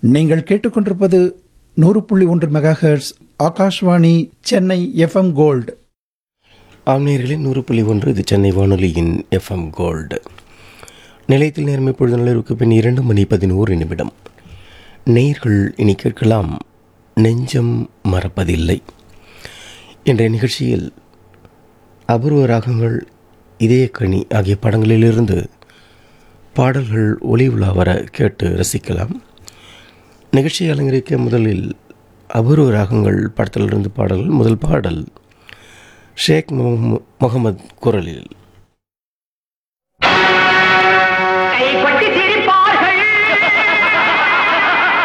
நீங்கள் கேட்டுக்கொண்டிருப்பது நூறு புள்ளி ஒன்று megahertz Akashvani Chennai FM gold ஆம்நேயர்களின் நூறு புள்ளி ஒன்று இது சென்னை வானொலியின் எஃப்எம் கோல்டு நிலையத்தில் நேர்மை பொழுது நிலவுக்கு பின் இரண்டு மணி பதினோரு நிமிடம் நேர்கள் இனி கேட்கலாம் நெஞ்சம் மறப்பதில்லை என்ற நிகழ்ச்சியில் அபூர்வ ராகங்கள் இதயக்கனி ஆகிய படங்களிலிருந்து பாடல்கள் ஒளி உலா வர கேட்டு ரசிக்கலாம் நிகழ்ச்சியை அலங்கரிக்க முதலில் அபூர்வ ராகங்கள் படத்திலிருந்து பாடல்கள் முதல் பாடல் ஷேக் முகமது குரலில்